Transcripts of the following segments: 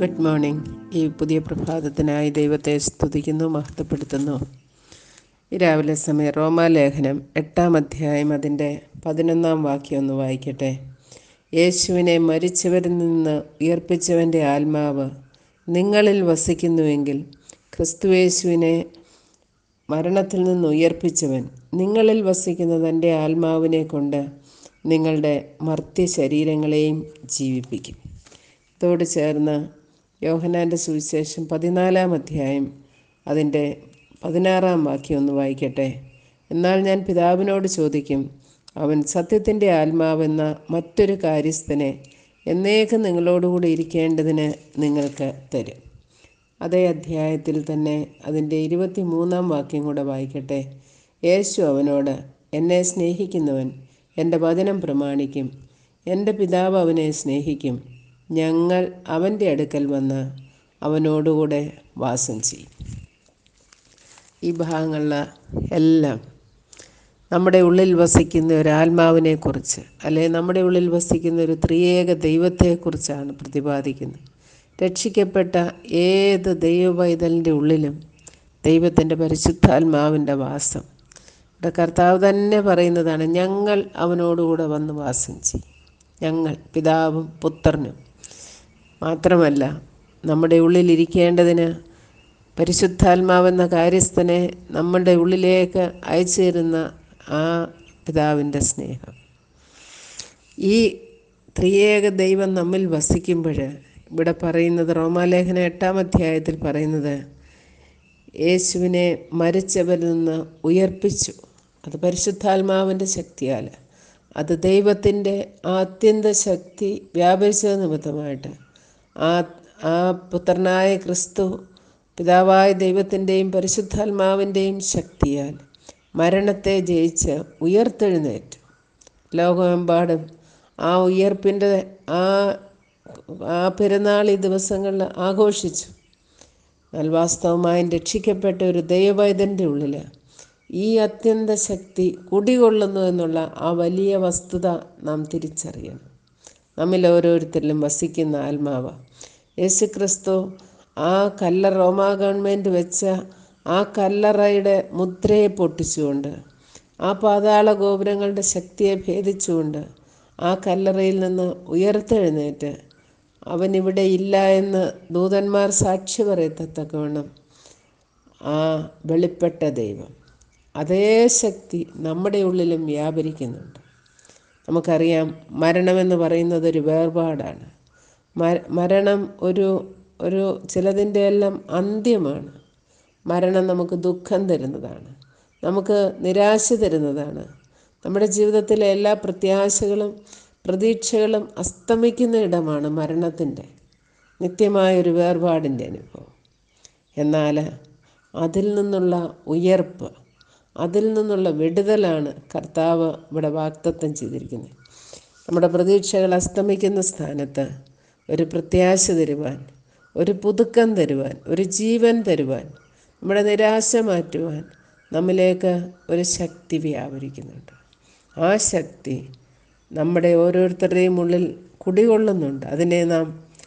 good morning ഈ പുതിയ പ്രഭാതത്തിനായി ദൈവത്തെ സ്തുതിക്കുന്നു മഹത്വപ്പെടുത്തുന്നു ഈ രാവിലെ സമയം റോമാലേഖനം എട്ടാം അധ്യായം അതിൻ്റെ പതിനൊന്നാം വാക്യം ഒന്ന് വായിക്കട്ടെ യേശുവിനെ മരിച്ചവരിൽ നിന്ന് ഉയർപ്പിച്ചവൻ്റെ ആത്മാവ് നിങ്ങളിൽ വസിക്കുന്നുവെങ്കിൽ ക്രിസ്തുയേശുവിനെ മരണത്തിൽ നിന്ന് ഉയർപ്പിച്ചവൻ നിങ്ങളിൽ വസിക്കുന്ന തൻ്റെ ആത്മാവിനെ കൊണ്ട് നിങ്ങളുടെ മർത്യ ശരീരങ്ങളെയും ജീവിപ്പിക്കും ഇതോട് ചേർന്ന് യോഹനാൻ്റെ സുവിശേഷം പതിനാലാം അധ്യായം അതിൻ്റെ പതിനാറാം വാക്യം ഒന്ന് വായിക്കട്ടെ എന്നാൽ ഞാൻ പിതാവിനോട് ചോദിക്കും അവൻ സത്യത്തിൻ്റെ ആത്മാവെന്ന മറ്റൊരു കാര്യസ്ഥനെ എന്നേക്കും നിങ്ങളോടുകൂടി ഇരിക്കേണ്ടതിന് നിങ്ങൾക്ക് തരും അതേ അധ്യായത്തിൽ തന്നെ അതിൻ്റെ ഇരുപത്തി മൂന്നാം വാക്യം കൂടെ വായിക്കട്ടെ യേശു അവനോട് എന്നെ സ്നേഹിക്കുന്നവൻ എൻ്റെ വചനം പ്രമാണിക്കും എൻ്റെ പിതാവ് അവനെ സ്നേഹിക്കും ഞങ്ങൾ അവൻ്റെ അടുക്കൽ വന്ന് അവനോടുകൂടെ വാസം ചെയ്യും ഈ ഭാഗങ്ങളിൽ എല്ലാം നമ്മുടെ ഉള്ളിൽ വസിക്കുന്ന ഒരു ആത്മാവിനെക്കുറിച്ച് അല്ലെ നമ്മുടെ ഉള്ളിൽ വസിക്കുന്ന ഒരു ത്രിയേക ദൈവത്തെക്കുറിച്ചാണ് പ്രതിപാദിക്കുന്നത് രക്ഷിക്കപ്പെട്ട ഏത് ദൈവവൈതലിൻ്റെ ഉള്ളിലും ദൈവത്തിൻ്റെ പരിശുദ്ധാത്മാവിൻ്റെ വാസം ഇവിടെ കർത്താവ് തന്നെ പറയുന്നതാണ് ഞങ്ങൾ അവനോടുകൂടെ വന്ന് വാസം ചെയ്യും ഞങ്ങൾ പിതാവും പുത്രനും മാത്രമല്ല നമ്മുടെ ഉള്ളിൽ ഇരിക്കേണ്ടതിന് പരിശുദ്ധാത്മാവെന്ന കാര്യസ്ഥനെ നമ്മുടെ ഉള്ളിലേക്ക് അയച്ചു തരുന്ന ആ പിതാവിൻ്റെ സ്നേഹം ഈ ത്രിയേക ദൈവം നമ്മിൽ വസിക്കുമ്പോൾ ഇവിടെ പറയുന്നത് റോമാലേഖന എട്ടാം അധ്യായത്തിൽ പറയുന്നത് യേശുവിനെ മരിച്ചവരിൽ നിന്ന് ഉയർപ്പിച്ചു അത് പരിശുദ്ധാത്മാവിൻ്റെ ശക്തിയാൽ അത് ദൈവത്തിൻ്റെ ആത്യന്ത ശക്തി വ്യാപരിച്ചത് നിമിത്തമായിട്ട് ആ ആ പുത്രനായ ക്രിസ്തു പിതാവായ ദൈവത്തിൻ്റെയും പരിശുദ്ധാത്മാവിൻ്റെയും ശക്തിയാൽ മരണത്തെ ജയിച്ച് ഉയർത്തെഴുന്നേറ്റു ലോകമെമ്പാടും ആ ഉയർപ്പിൻ്റെ ആ ആ പെരുന്നാൾ ഈ ദിവസങ്ങളിൽ ആഘോഷിച്ചു എന്നാൽ വാസ്തവമായും രക്ഷിക്കപ്പെട്ട ഒരു ദൈവവൈദ്യൻ്റെ ഉള്ളിൽ ഈ അത്യന്ത ശക്തി കുടികൊള്ളുന്നു എന്നുള്ള ആ വലിയ വസ്തുത നാം തിരിച്ചറിയണം നമ്മിൽ ഓരോരുത്തരിലും വസിക്കുന്ന ആത്മാവ് യേശുക്രിസ്തു ആ കല്ല റോമാ ഗവൺമെൻറ് വെച്ച ആ കല്ലറയുടെ മുദ്രയെ പൊട്ടിച്ചുകൊണ്ട് ആ പാതാള ഗോപുരങ്ങളുടെ ശക്തിയെ ഭേദിച്ചുകൊണ്ട് ആ കല്ലറയിൽ നിന്ന് ഉയർത്തെഴുന്നേറ്റ് അവൻ ഇവിടെ ഇല്ല എന്ന് ദൂതന്മാർ സാക്ഷി പറയത്തക്കവണ്ണം ആ വെളിപ്പെട്ട ദൈവം അതേ ശക്തി നമ്മുടെ ഉള്ളിലും വ്യാപരിക്കുന്നുണ്ട് നമുക്കറിയാം മരണമെന്ന് പറയുന്നത് ഒരു വേർപാടാണ് മരണം ഒരു ഒരു ചിലതിൻ്റെ എല്ലാം അന്ത്യമാണ് മരണം നമുക്ക് ദുഃഖം തരുന്നതാണ് നമുക്ക് നിരാശ തരുന്നതാണ് നമ്മുടെ ജീവിതത്തിലെ എല്ലാ പ്രത്യാശകളും പ്രതീക്ഷകളും അസ്തമിക്കുന്ന ഇടമാണ് മരണത്തിൻ്റെ നിത്യമായൊരു വേർപാടിൻ്റെ അനുഭവം എന്നാൽ അതിൽ നിന്നുള്ള ഉയർപ്പ് അതിൽ നിന്നുള്ള വിടുതലാണ് കർത്താവ് ഇവിടെ വാക്തത്വം ചെയ്തിരിക്കുന്നത് നമ്മുടെ പ്രതീക്ഷകൾ അസ്തമിക്കുന്ന സ്ഥാനത്ത് ഒരു പ്രത്യാശ തരുവാൻ ഒരു പുതുക്കം തരുവാൻ ഒരു ജീവൻ തരുവാൻ നമ്മുടെ നിരാശ മാറ്റുവാൻ നമ്മിലേക്ക് ഒരു ശക്തി വ്യാപരിക്കുന്നുണ്ട് ആ ശക്തി നമ്മുടെ ഓരോരുത്തരുടെയും ഉള്ളിൽ കുടികൊള്ളുന്നുണ്ട് അതിനെ നാം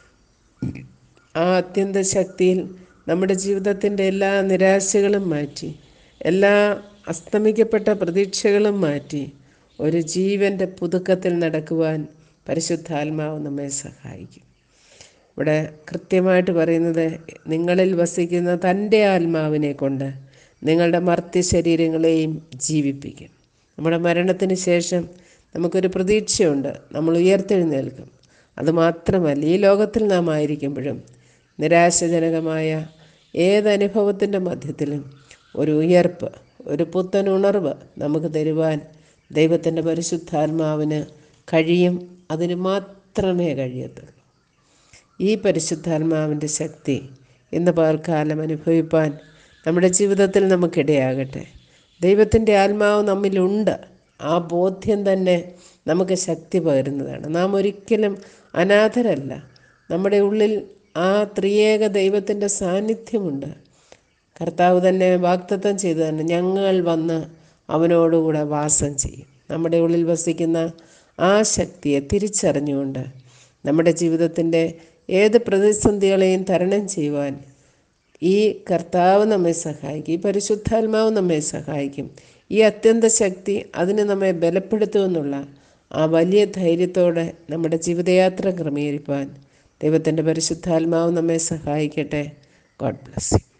ആ അത്യന്ത ശക്തിയിൽ നമ്മുടെ ജീവിതത്തിൻ്റെ എല്ലാ നിരാശകളും മാറ്റി എല്ലാ അസ്തമിക്കപ്പെട്ട പ്രതീക്ഷകളും മാറ്റി ഒരു ജീവൻ്റെ പുതുക്കത്തിൽ നടക്കുവാൻ പരിശുദ്ധാത്മാവ് നമ്മെ സഹായിക്കും ഇവിടെ കൃത്യമായിട്ട് പറയുന്നത് നിങ്ങളിൽ വസിക്കുന്ന തൻ്റെ ആത്മാവിനെ കൊണ്ട് നിങ്ങളുടെ മർത്യ ശരീരങ്ങളെയും ജീവിപ്പിക്കും നമ്മുടെ മരണത്തിന് ശേഷം നമുക്കൊരു പ്രതീക്ഷയുണ്ട് നമ്മൾ ഉയർത്തെഴുന്നേൽക്കും അതുമാത്രമല്ല ഈ ലോകത്തിൽ നാം ആയിരിക്കുമ്പോഴും നിരാശജനകമായ ഏതനുഭവത്തിൻ്റെ മധ്യത്തിലും ഒരു ഉയർപ്പ് ഒരു പുത്തൻ ഉണർവ് നമുക്ക് തരുവാൻ ദൈവത്തിൻ്റെ പരിശുദ്ധാത്മാവിന് കഴിയും അതിന് മാത്രമേ കഴിയത്തുള്ളൂ ഈ പരിശുദ്ധാത്മാവിൻ്റെ ശക്തി ഇന്ന് പകൽക്കാലം അനുഭവിപ്പാൻ നമ്മുടെ ജീവിതത്തിൽ നമുക്കിടയാകട്ടെ ദൈവത്തിൻ്റെ ആത്മാവ് നമ്മിലുണ്ട് ആ ബോധ്യം തന്നെ നമുക്ക് ശക്തി പകരുന്നതാണ് നാം ഒരിക്കലും അനാഥരല്ല നമ്മുടെ ഉള്ളിൽ ആ ത്രിയേക ദൈവത്തിൻ്റെ സാന്നിധ്യമുണ്ട് കർത്താവ് തന്നെ വാക്തത്വം ചെയ്തു തന്നെ ഞങ്ങൾ വന്ന് അവനോടുകൂടെ വാസം ചെയ്യും നമ്മുടെ ഉള്ളിൽ വസിക്കുന്ന ആ ശക്തിയെ തിരിച്ചറിഞ്ഞുകൊണ്ട് നമ്മുടെ ജീവിതത്തിൻ്റെ ഏത് പ്രതിസന്ധികളെയും തരണം ചെയ്യുവാൻ ഈ കർത്താവ് നമ്മെ സഹായിക്കും ഈ പരിശുദ്ധാത്മാവ് നമ്മെ സഹായിക്കും ഈ അത്യന്ത ശക്തി അതിന് നമ്മെ ബലപ്പെടുത്തുമെന്നുള്ള ആ വലിയ ധൈര്യത്തോടെ നമ്മുടെ ജീവിതയാത്ര ക്രമീകരിപ്പാൻ ദൈവത്തിൻ്റെ പരിശുദ്ധാത്മാവ് നമ്മെ സഹായിക്കട്ടെ ഗോഡ് ബ്ലസ് യു